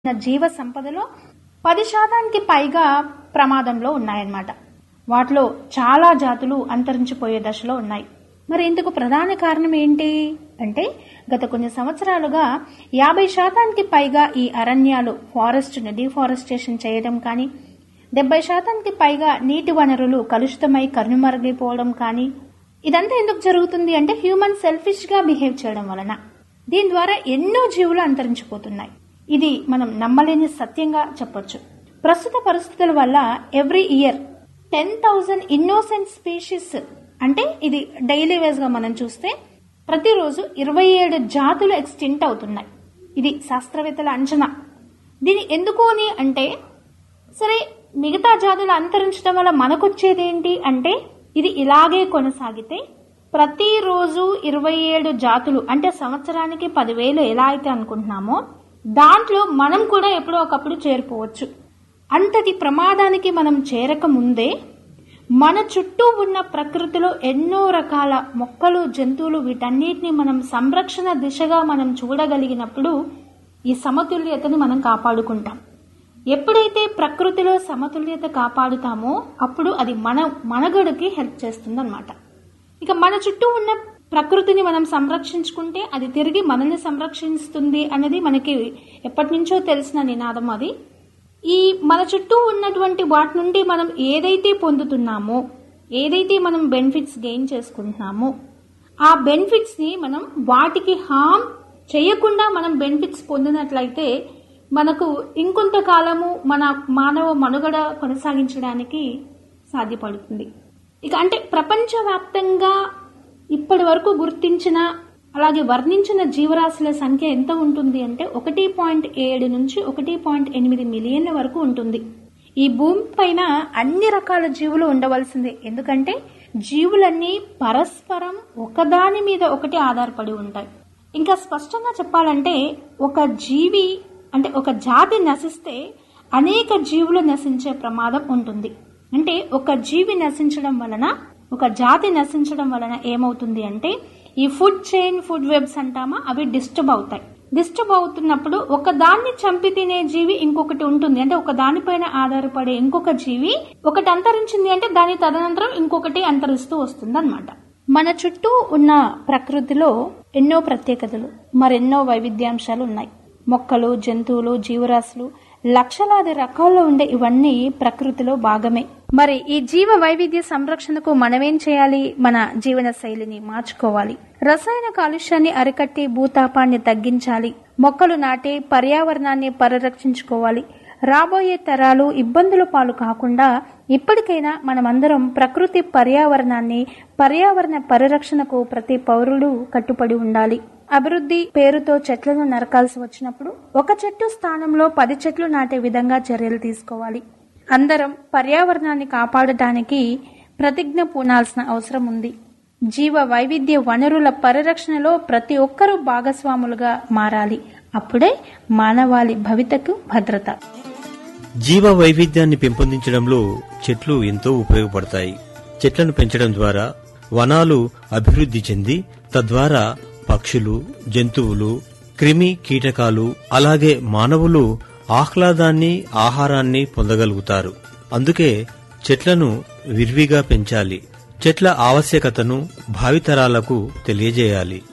ఉన్న జీవ సంపదలో పది శాతానికి పైగా ప్రమాదంలో ఉన్నాయన్నమాట వాటిలో చాలా జాతులు అంతరించిపోయే దశలో ఉన్నాయి మరి ఇందుకు ప్రధాన కారణం ఏంటి అంటే గత కొన్ని సంవత్సరాలుగా యాభై శాతానికి పైగా ఈ అరణ్యాలు ఫారెస్ట్ను డిఫారెస్టేషన్ చేయడం కానీ డెబ్బై శాతానికి పైగా నీటి వనరులు కలుషితమై కనుమరుగైపోవడం కానీ ఇదంతా ఎందుకు జరుగుతుంది అంటే హ్యూమన్ సెల్ఫిష్ గా బిహేవ్ చేయడం వలన దీని ద్వారా ఎన్నో జీవులు అంతరించిపోతున్నాయి ఇది మనం నమ్మలేని సత్యంగా చెప్పొచ్చు ప్రస్తుత పరిస్థితుల వల్ల every year ten thousand innocent species అంటే ఇది డైలీ వేస్ గా మనం చూస్తే ప్రతిరోజు ఇరవై ఏడు జాతులు ఎక్స్టింట్ అవుతున్నాయి ఇది శాస్త్రవేత్తల అంచనా దీని ఎందుకు అని అంటే సరే మిగతా జాతులు అంతరించడం వల్ల మనకొచ్చేదేంటి అంటే ఇది ఇలాగే కొనసాగితే ప్రతిరోజు ఇరవై ఏడు జాతులు అంటే సంవత్సరానికి పదివేలు ఎలా అయితే అనుకుంటున్నామో దాంట్లో మనం కూడా ఎప్పుడో ఒకప్పుడు చేరిపోవచ్చు అంతటి ప్రమాదానికి మనం చేరక ముందే మన చుట్టూ ఉన్న ప్రకృతిలో ఎన్నో రకాల మొక్కలు జంతువులు వీటన్నిటిని మనం సంరక్షణ దిశగా మనం చూడగలిగినప్పుడు ఈ సమతుల్యతను మనం కాపాడుకుంటాం ఎప్పుడైతే ప్రకృతిలో సమతుల్యత కాపాడుతామో అప్పుడు అది మన మనగడకి హెల్ప్ చేస్తుందన్నమాట ఇక మన చుట్టూ ఉన్న ప్రకృతిని మనం సంరక్షించుకుంటే అది తిరిగి మనల్ని సంరక్షిస్తుంది అనేది మనకి ఎప్పటి నుంచో తెలిసిన నినాదం అది ఈ మన చుట్టూ ఉన్నటువంటి వాటి నుండి మనం ఏదైతే పొందుతున్నామో ఏదైతే మనం బెనిఫిట్స్ గెయిన్ చేసుకుంటున్నామో ఆ బెనిఫిట్స్ ని మనం వాటికి హామ్ చేయకుండా మనం బెనిఫిట్స్ పొందినట్లయితే మనకు ఇంకొంతకాలము మన మానవ మనుగడ కొనసాగించడానికి సాధ్యపడుతుంది ఇక అంటే ప్రపంచవ్యాప్తంగా ఇప్పటి వరకు గుర్తించిన అలాగే వర్ణించిన జీవరాశుల సంఖ్య ఎంత ఉంటుంది అంటే ఒకటి పాయింట్ ఏడు నుంచి ఒకటి పాయింట్ ఎనిమిది మిలియన్ల వరకు ఉంటుంది ఈ భూమి పైన అన్ని రకాల జీవులు ఉండవలసిందే ఎందుకంటే జీవులన్నీ పరస్పరం ఒకదాని మీద ఒకటి ఆధారపడి ఉంటాయి ఇంకా స్పష్టంగా చెప్పాలంటే ఒక జీవి అంటే ఒక జాతి నశిస్తే అనేక జీవులు నశించే ప్రమాదం ఉంటుంది అంటే ఒక జీవి నశించడం వలన ఒక జాతి నశించడం వలన ఏమవుతుంది అంటే ఈ ఫుడ్ చైన్ ఫుడ్ వెబ్స్ అంటామా అవి డిస్టర్బ్ అవుతాయి డిస్టర్బ్ అవుతున్నప్పుడు ఒక దాన్ని చంపి తినే జీవి ఇంకొకటి ఉంటుంది అంటే ఒక దానిపైన ఆధారపడే ఇంకొక జీవి ఒకటి అంతరించింది అంటే దాని తదనంతరం ఇంకొకటి అంతరిస్తూ వస్తుంది అనమాట మన చుట్టూ ఉన్న ప్రకృతిలో ఎన్నో ప్రత్యేకతలు మరెన్నో వైవిధ్యాంశాలు ఉన్నాయి మొక్కలు జంతువులు జీవరాశులు లక్షలాది రకాల్లో ఉండే ఇవన్నీ ప్రకృతిలో భాగమే మరి ఈ జీవ వైవిధ్య సంరక్షణకు మనమేం చేయాలి మన జీవన శైలిని మార్చుకోవాలి రసాయన కాలుష్యాన్ని అరికట్టి భూతాపాన్ని తగ్గించాలి మొక్కలు నాటి పర్యావరణాన్ని పరిరక్షించుకోవాలి రాబోయే తరాలు ఇబ్బందుల పాలు కాకుండా ఇప్పటికైనా మనమందరం ప్రకృతి పర్యావరణాన్ని పర్యావరణ పరిరక్షణకు ప్రతి పౌరుడు కట్టుబడి ఉండాలి అభివృద్ధి పేరుతో చెట్లను నరకాల్సి వచ్చినప్పుడు ఒక చెట్టు స్థానంలో పది చెట్లు నాటే విధంగా చర్యలు తీసుకోవాలి అందరం పర్యావరణాన్ని కాపాడటానికి ప్రతిజ్ఞ పూనాల్సిన అవసరం ఉంది జీవ వైవిధ్య వనరుల పరిరక్షణలో ప్రతి ఒక్కరూ భాగస్వాములుగా మారాలి అప్పుడే మానవాళి భవితకు భద్రత జీవ వైవిధ్యాన్ని పెంపొందించడంలో చెట్లు ఎంతో ఉపయోగపడతాయి చెట్లను పెంచడం ద్వారా వనాలు అభివృద్ధి చెంది తద్వారా పక్షులు జంతువులు క్రిమి కీటకాలు అలాగే మానవులు ఆహ్లాదాన్ని ఆహారాన్ని పొందగలుగుతారు అందుకే చెట్లను విరివిగా పెంచాలి చెట్ల ఆవశ్యకతను భావితరాలకు తెలియజేయాలి